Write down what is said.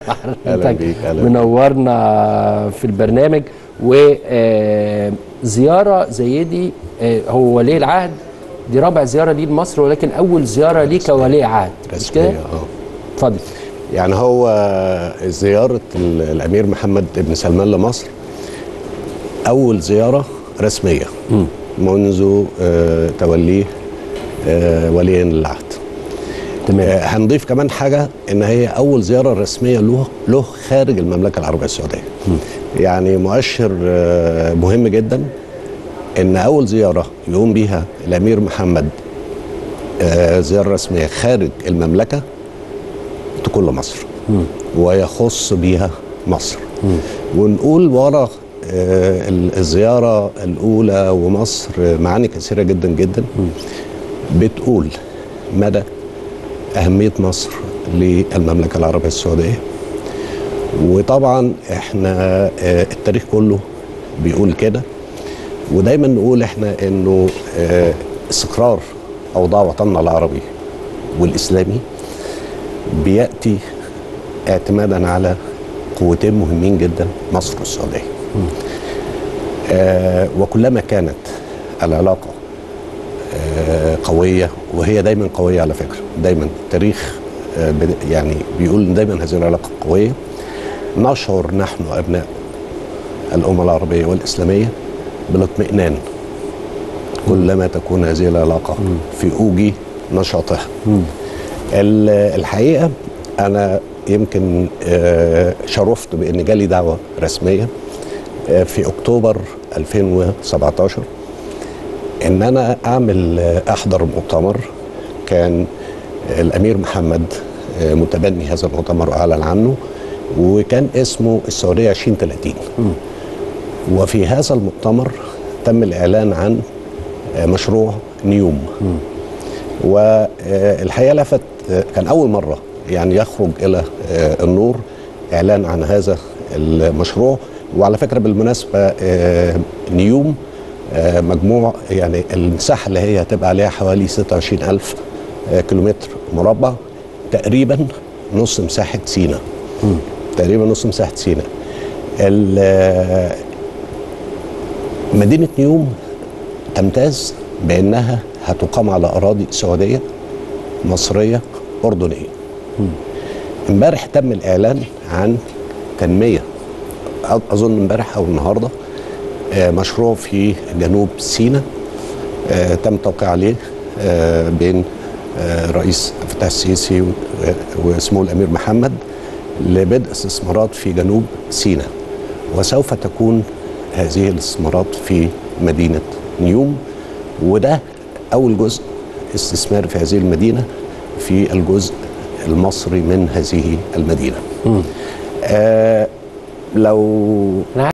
أهلا بيك، أهلا بيك. منورنا في البرنامج وزياره زي دي آه، هو ولي العهد دي رابع زياره ليه لمصر ولكن اول زياره ليه كولي عهد مش كده؟ رسمية اه اتفضل يعني هو زيارة ال- الأمير محمد بن سلمان لمصر أول زيارة رسمية منذ آه، توليه آه، ولي العهد تمام آه، هنضيف كمان حاجة إن هي أول زيارة رسمية له له خارج المملكة العربية السعودية يعني مؤشر آه، مهم جدا إن أول زيارة يقوم بيها الأمير محمد آه، زيارة رسمية خارج المملكة تكون لمصر ويخص بيها مصر ونقول ورا آه، ال- الزيارة الأولى ومصر آه، معاني كثيرة جدا جدا بتقول مدى أهمية مصر للمملكة العربية السعودية وطبعا احنا آه، التاريخ كله بيقول كده ودايما نقول احنا انه آه، استقرار اوضاع وطننا العربي والاسلامي بياتي اعتمادا على قوتين مهمين جدا مصر والسعوديه. آه وكلما كانت العلاقه آه قويه وهي دايما قويه على فكره دايما التاريخ آه بد- يعني بيقول إن دايما هذه العلاقه قويه نشعر نحن ابناء الامه العربيه والاسلاميه بالاطمئنان كلما تكون هذه العلاقه في اوجي نشاطها. ال- الحقيقه انا يمكن آه، شرفت بان جالي دعوه رسميه آه، في اكتوبر 2017 ان انا اعمل آه، احضر مؤتمر كان الامير محمد آه، متبني هذا المؤتمر واعلن عنه وكان اسمه السعوديه 2030 وفي هذا المؤتمر تم الاعلان عن آه، مشروع نيوم والحقيقه لفت كان اول مره يعني يخرج الى آه، النور اعلان عن هذا المشروع وعلى فكره بالمناسبه آه، نيوم آه، مجموع يعني المساحه اللي هي هتبقى عليها حوالي 26000 آه، كيلومتر مربع تقريبا نص مساحه سينا تقريبا نص مساحه سينا ال- مدينه نيوم تمتاز بانها هتقام على اراضي سعوديه مصريه اردنيه امبارح تم الاعلان عن تنميه أ- اظن امبارح او النهارده آه، مشروع في جنوب سيناء آه، تم التوقيع عليه آه، بين آه، رئيس فتح السيسي و- وسمو الامير محمد لبدء استثمارات في جنوب سيناء وسوف تكون هذه الاستثمارات في مدينه نيوم وده اول جزء استثماري في هذه المدينه في الجزء المصري من هذه المدينه. آه لو